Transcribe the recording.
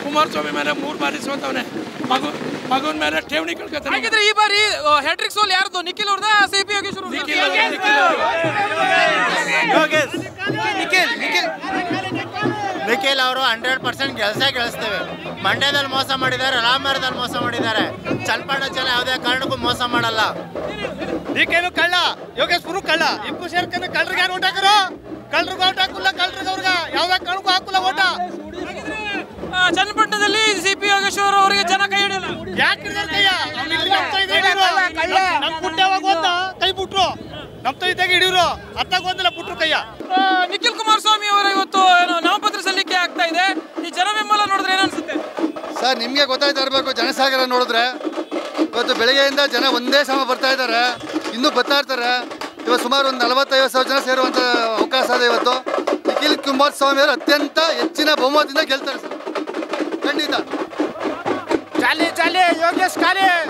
ಕುಮಾರಸ್ವಾಮಿ ಮೇಲೆ ಮೂರು ಬಾರಿ ಸೋತವನೆ ಮಗು ಮಗುನ ಮೇಲೆ ಠೇವಣಿ ಕಳ್ಕೊತಾನೆ ಹಾಗಿದ್ರೆ ಈ ಬಾರಿ ಹ್ಯಾಟ್ರಿಕ್ ಸೋಲ್ ಯಾರ್ದು ನಿಖಿಲ್ ಅವ್ರದ ಸಿ ಪಿ ಯೋಗೇಶ್ವರ್ ಅವ್ರದ್ದ? ನಿಖಿಲ್ ಅವ್ರು, ನಿಖಿಲ್ ಅವರು. ನಿಖಿಲ್ ನಿಖಿಲ್ ನಿಖಿಲ್ ಅವರು ಹಂಡ್ರೆಡ್ ಪರ್ಸೆಂಟ್ ಕೆಲಸ ಗೆಲ್ಲಿಸ್ತೇವೆ ಮಂಡ್ಯದಲ್ಲಿ ಮೋಸ ಮಾಡಿದ್ದಾರೆ ರಾಮನಗರದಲ್ಲಿ ಮೋಸ ಮಾಡಿದ್ದಾರೆ ಚಲ್ಪಣ್ಣ ಜನ ಯಾವುದೇ ಕಾರಣಕ್ಕೂ ಮೋಸ ಮಾಡಲ್ಲ ಡಿಕೆನು ಕಳ್ಳ ಯೋಗೇಶ್ವರು ಕಳ್ಳ ಇಬ್ಬರು ಸೇರ್ಕೊಂಡು ಕಳ್ರಿಗೆ ಯಾರು ಓಟ್ ಹಾಕರು ಕಳ್ರಿಗೆ ಓಟ್ ಹಾಕಲ್ಲ ಕಳ್ರಿಗೆ ಅವ್ರಿಗೆ ಯಾವ್ದೇ ಕಾರಣಕ್ಕೂ ಹಾಕಲ್ಲ ಓಟ ಆ, ಚನ್ನಪಟ್ಟಣದಲ್ಲಿ ಸಿ ಪಿ ಯೋಗೇಶ್ವರ್ ಅವರಿಗೆ ಜನ ಕೈ ಹಿಡಿಯಲ್ಲ ಯಾಕೆ ಹಿಡಿದಾರೆ ಕೈಯ ಅವ್ನು ಇಲ್ಲಿ ನಮ್ ಕೈ ಇದ್ದಾಗ ಹಿಡೀರು. ನಮ್ ಪುಟ್ಟ ಯಾವಾಗ ಹೋದ ಕೈ ಬಿಟ್ರು ನಮ್ ಕೈ ಇದ್ದಾಗ ಹಿಡಿದ್ರು ಅತ್ತಾಗ ಹೋದಿಲ್ಲ ಬಿಟ್ರು ಕೈಯ ಆ, ನಿಖಿಲ್ ಕುಮಾರಸ್ವಾಮಿ ಅವರ ಇವತ್ತು ಏನು ನಾಮಪತ್ರ ಸಲ್ಲಿಕೆ ಆಗ್ತಾ ಇದೆ ಈ ಜನ ಬೆಂಬಲ ನೋಡಿದ್ರೆ ಏನನ್ಸುತ್ತೆ ಸರ್ ನಿಮಗೆ ಗೊತ್ತಾಯ್ತಾ ಇರಬೇಕು ಜನಸಾಗರ ನೋಡಿದ್ರೆ ಇವತ್ತು ಬೆಳಗ್ಗೆಯಿಂದ ಜನ ಒಂದೇ ಸಮ ಬರ್ತಾ ಇದ್ದಾರೆ ಇನ್ನೂ ಬರ್ತಾ ಇರ್ತಾರೆ ಇವತ್ತು ಸುಮಾರು ಒಂದು ನಲವತ್ತೈವತ್ತು ಸಾವಿರ ಜನ ಸೇರುವಂಥ ಅವಕಾಶ ಇದೆ ಇವತ್ತು ನಿಖಿಲ್ ಕುಮಾರಸ್ವಾಮಿ ಅವರು ಅತ್ಯಂತ ಹೆಚ್ಚಿನ ಬಹುಮತದಿಂದ ಗೆಲ್ತಾರೆ ಸರ್ ಖಂಡಿತ ಚಾಲಿ ಚಾಲಿ ಯೋಗೇಶ್ ಖಾಲಿ